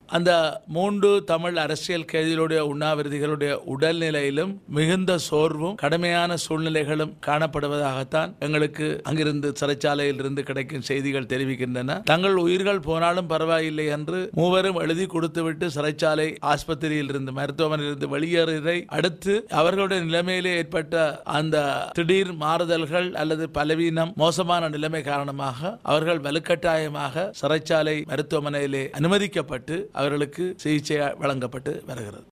அந்த மூன்று தமிழ் அரசியல் கைதிகளுடைய உண்ணாவிரதிகளுடைய உடல்நிலையிலும் மிகுந்த சோர்வும் கடுமையான சூழ்நிலைகளும் காணப்படுவதாகத்தான் எங்களுக்கு அங்கிருந்து சிறைச்சாலையில் இருந்து கிடைக்கும் செய்திகள் தெரிவிக்கின்றன தங்கள் உயிர்கள் போனாலும் பரவாயில்லை என்று மூவரும் எழுதி கொடுத்துவிட்டு சிறைச்சாலை ஆஸ்பத்திரியில் இருந்து மருத்துவமனையில் இருந்து வெளியேறியதை அடுத்து அவர்களுடைய நிலைமையிலே ஏற்பட்ட அந்த திடீர் மாறுதல்கள் அல்லது பலவீனம் மோசமான நிலைமை காரணமாக அவர்கள் வலுக்கட்டாயமாக சிறைச்சாலை மருத்துவமனையிலே அனுமதிக்கப்பட்டு அவர்களுக்கு சிகிச்சை வழங்கப்பட்டு வருகிறது